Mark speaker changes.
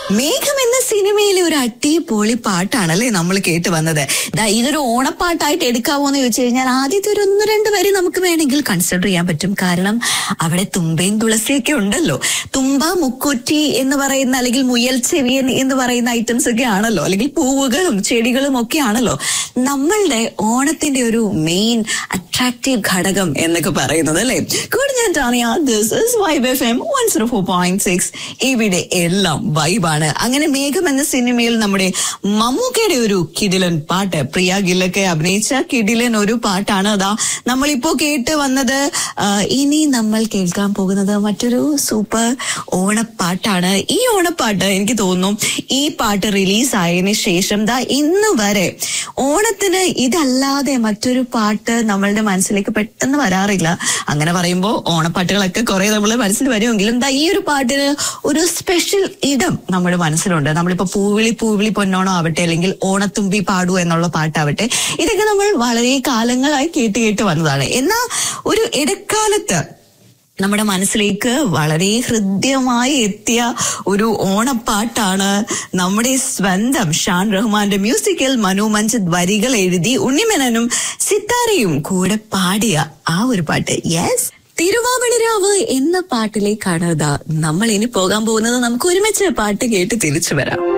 Speaker 1: മേഘം എന്ന സിനിമയിലെ ഒരു അടിപൊളി പാട്ടാണല്ലേ നമ്മൾ കേട്ട് വന്നത് ദാ ഇതൊരു ഓണപ്പാട്ടായിട്ട് എടുക്കാവോ എന്ന് ചോദിച്ചു കഴിഞ്ഞാൽ ആദ്യത്തെ ഒരു ഒന്ന് രണ്ട് വരി നമുക്ക് വേണമെങ്കിൽ കൺസിഡർ ചെയ്യാൻ പറ്റും കാരണം അവിടെ തുമ്പയും തുളസിയൊക്കെ ഉണ്ടല്ലോ തുമ്പ മുക്കുറ്റി എന്ന് പറയുന്ന അല്ലെങ്കിൽ മുയൽ ചെവിയൻ എന്ന് പറയുന്ന ഐറ്റംസ് ഒക്കെ ആണല്ലോ അല്ലെങ്കിൽ പൂവുകളും ചെടികളും ഒക്കെ ആണല്ലോ നമ്മളുടെ ഓണത്തിന്റെ ഒരു മെയിൻ അട്രാക്റ്റീവ് ഘടകം എന്നൊക്കെ പറയുന്നത് അല്ലേ കൂടെ ഞാൻ Tania this is Vibe F M one zero four point six ഇവിടെ എല്ലാം വൈബാണ് അങ്ങനെ മേഘം എന്ന സിനിമയിൽ നമ്മുടെ മമ്മൂക്കയുടെ ഒരു കിടിലൻ പാട്ട് പ്രിയ ഗില്ലൊക്കെ അഭിനയിച്ച കിടിലൻ ഒരു പാട്ടാണ് അതാ നമ്മളിപ്പോ കേട്ട് വന്നത് ആ, ഇനി നമ്മൾ കേൾക്കാൻ പോകുന്നത് മറ്റൊരു സൂപ്പർ ഓണപ്പാട്ടാണ് ഈ ഓണപ്പാട്ട് എനിക്ക് തോന്നുന്നു ഈ പാട്ട് റിലീസ് ആയതിനു ശേഷം ദാ ഇന്ന് വരെ ഓണത്തിന് ഇതല്ലാതെ മറ്റൊരു പാട്ട് നമ്മളുടെ മനസ്സിലേക്ക് പെട്ടെന്ന് വരാറില്ല അങ്ങനെ പറയുമ്പോൾ ഓണപ്പാട്ടുകളൊക്കെ കുറെ നമ്മളെ മനസ്സിൽ വരുമെങ്കിലും ദാ ഈ ഒരു പാട്ടിന് ഒരു സ്പെഷ്യൽ ഇടം നമ്മുടെ മനസ്സിലുണ്ട് നമ്മളിപ്പോ പൂവിളി പൂവിളി പൊന്നോണം ആവട്ടെ അല്ലെങ്കിൽ ഓണത്തുമ്പി പാടൂ എന്നുള്ള പാട്ടാവട്ടെ ഇതൊക്കെ നമ്മൾ വളരെ കാലങ്ങളായി കേട്ട് കേട്ട് വന്നതാണ് എന്നാൽ ഒരു ഇടക്കാലത്ത് നമ്മുടെ മനസ്സിലേക്ക് വളരെ ഹൃദ്യമായി എത്തിയ ഒരു ഓണപ്പാട്ടാണ് നമ്മുടെ സ്വന്തം ഷാൻ റഹ്മാന്റെ മ്യൂസിക്കിൽ മനു മഞ്ചത് വരികൾ എഴുതി ഉണ്ണിമേനനും സിത്താരയും കൂടെ പാടിയ ആ ഒരു പാട്ട് യെസ് തിരുവാവണിരാവ് എന്ന പാട്ടിലേക്കാണ് ദാ നമ്മൾ ഇനി പോകാൻ പോകുന്നത് നമുക്ക് ഒരുമിച്ച് പാട്ട് കേട്ട് തിരിച്ചു വരാം